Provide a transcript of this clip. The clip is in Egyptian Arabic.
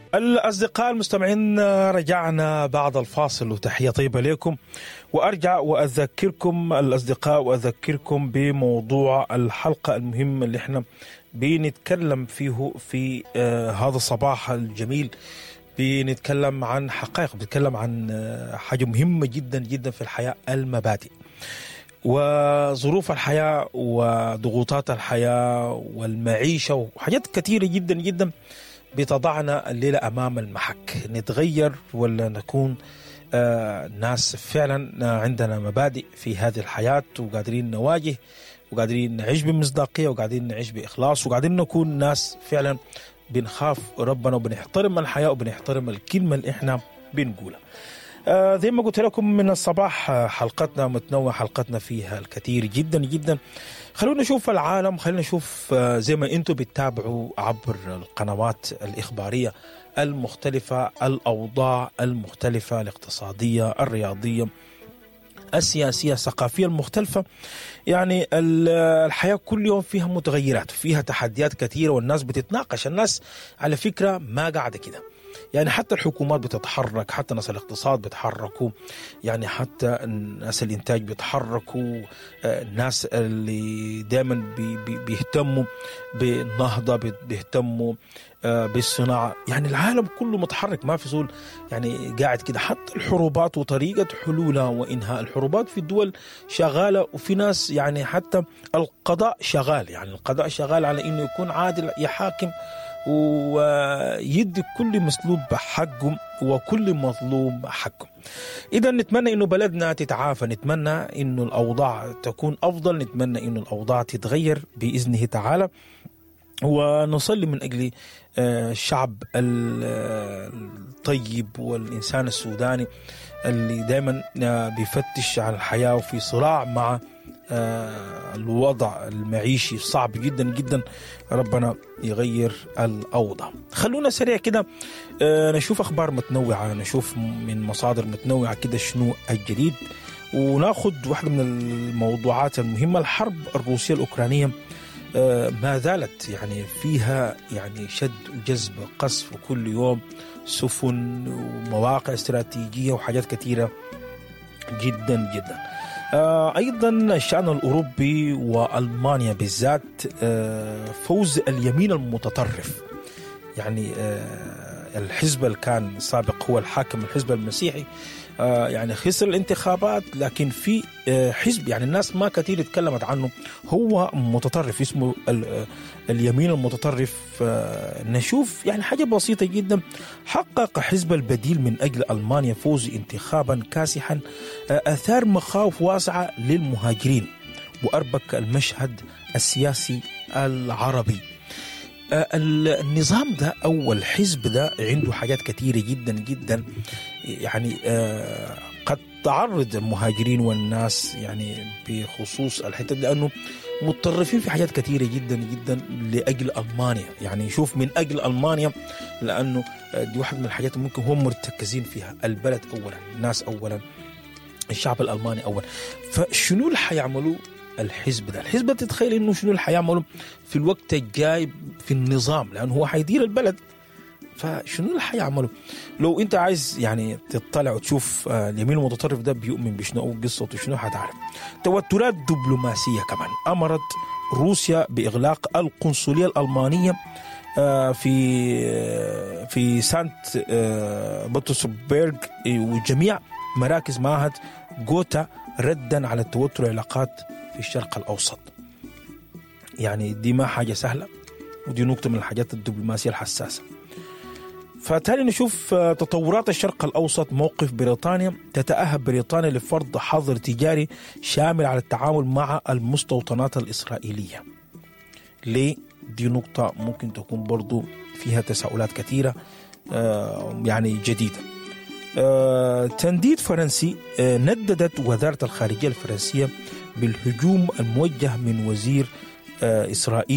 الأصدقاء المستمعين رجعنا بعد الفاصل وتحية طيبة لكم وأرجع وأذكركم الأصدقاء وأذكركم بموضوع الحلقة المهمة اللي احنا بنتكلم فيه في آه هذا الصباح الجميل بنتكلم عن حقائق بنتكلم عن آه حاجة مهمة جدا جدا في الحياة المبادئ وظروف الحياة وضغوطات الحياة والمعيشة وحاجات كثيرة جدا جدا بتضعنا الليلة أمام المحك نتغير ولا نكون آه ناس فعلا عندنا مبادئ في هذه الحياة وقادرين نواجه وقادرين نعيش بمصداقية وقاعدين نعيش بإخلاص وقاعدين نكون ناس فعلا بنخاف ربنا وبنحترم الحياة وبنحترم الكلمة اللي احنا بنقولها آه زي ما قلت لكم من الصباح حلقتنا متنوعة حلقتنا فيها الكثير جدا جدا خلونا نشوف العالم خلينا نشوف آه زي ما انتم بتتابعوا عبر القنوات الإخبارية المختلفة الأوضاع المختلفة الاقتصادية الرياضية السياسية الثقافية المختلفة يعني الحياة كل يوم فيها متغيرات فيها تحديات كثيرة والناس بتتناقش الناس على فكرة ما قاعدة كده يعني حتى الحكومات بتتحرك حتى ناس الاقتصاد بيتحركوا يعني حتى ناس الانتاج بيتحركوا الناس اللي دائما بي بي بيهتموا بالنهضه بيهتموا بالصناعه يعني العالم كله متحرك ما في زول يعني قاعد كده حتى الحروبات وطريقه حلولها وانهاء الحروبات في الدول شغاله وفي ناس يعني حتى القضاء شغال يعني القضاء شغال على انه يكون عادل يحاكم ويدي كل مسلوب حقه وكل مظلوم حقه إذا نتمنى إنه بلدنا تتعافى نتمنى إنه الأوضاع تكون أفضل نتمنى إنه الأوضاع تتغير بإذنه تعالى ونصلي من أجل الشعب الطيب والإنسان السوداني اللي دائما بيفتش عن الحياة وفي صراع مع الوضع المعيشي الصعب جدا جدا ربنا يغير الأوضاع خلونا سريع كده نشوف أخبار متنوعة نشوف من مصادر متنوعة كده شنو الجديد وناخد واحدة من الموضوعات المهمة الحرب الروسية الأوكرانية ما زالت يعني فيها يعني شد وجذب قصف وكل يوم سفن ومواقع استراتيجية وحاجات كثيرة جدا جدا آه ايضا الشان الاوروبي والمانيا بالذات آه فوز اليمين المتطرف يعني آه الحزب اللي كان سابق هو الحاكم الحزب المسيحي يعني خسر الانتخابات لكن في حزب يعني الناس ما كثير اتكلمت عنه هو متطرف اسمه اليمين المتطرف نشوف يعني حاجة بسيطة جدا حقق حزب البديل من أجل ألمانيا فوز انتخابا كاسحا أثار مخاوف واسعة للمهاجرين وأربك المشهد السياسي العربي النظام ده او الحزب ده عنده حاجات كثيره جدا جدا يعني قد تعرض المهاجرين والناس يعني بخصوص الحته لانه متطرفين في حاجات كثيره جدا جدا لاجل المانيا يعني شوف من اجل المانيا لانه دي واحده من الحاجات اللي ممكن هم مرتكزين فيها البلد اولا الناس اولا الشعب الالماني اولا فشنو اللي حيعملوه الحزب ده الحزب ده تتخيل انه شنو اللي حيعمله في الوقت الجاي في النظام لانه هو حيدير البلد فشنو اللي حيعمله لو انت عايز يعني تطلع وتشوف اليمين المتطرف ده بيؤمن بشنو او قصته شنو حتعرف توترات دبلوماسيه كمان امرت روسيا باغلاق القنصليه الالمانيه في في سانت بطرسبرغ وجميع مراكز معهد جوتا ردا على توتر العلاقات في الشرق الأوسط يعني دي ما حاجة سهلة ودي نقطة من الحاجات الدبلوماسية الحساسة فتالي نشوف تطورات الشرق الأوسط موقف بريطانيا تتأهب بريطانيا لفرض حظر تجاري شامل على التعامل مع المستوطنات الإسرائيلية ليه؟ دي نقطة ممكن تكون برضو فيها تساؤلات كثيرة يعني جديدة تنديد فرنسي نددت وزارة الخارجية الفرنسية بالهجوم الموجه من وزير إسرائيل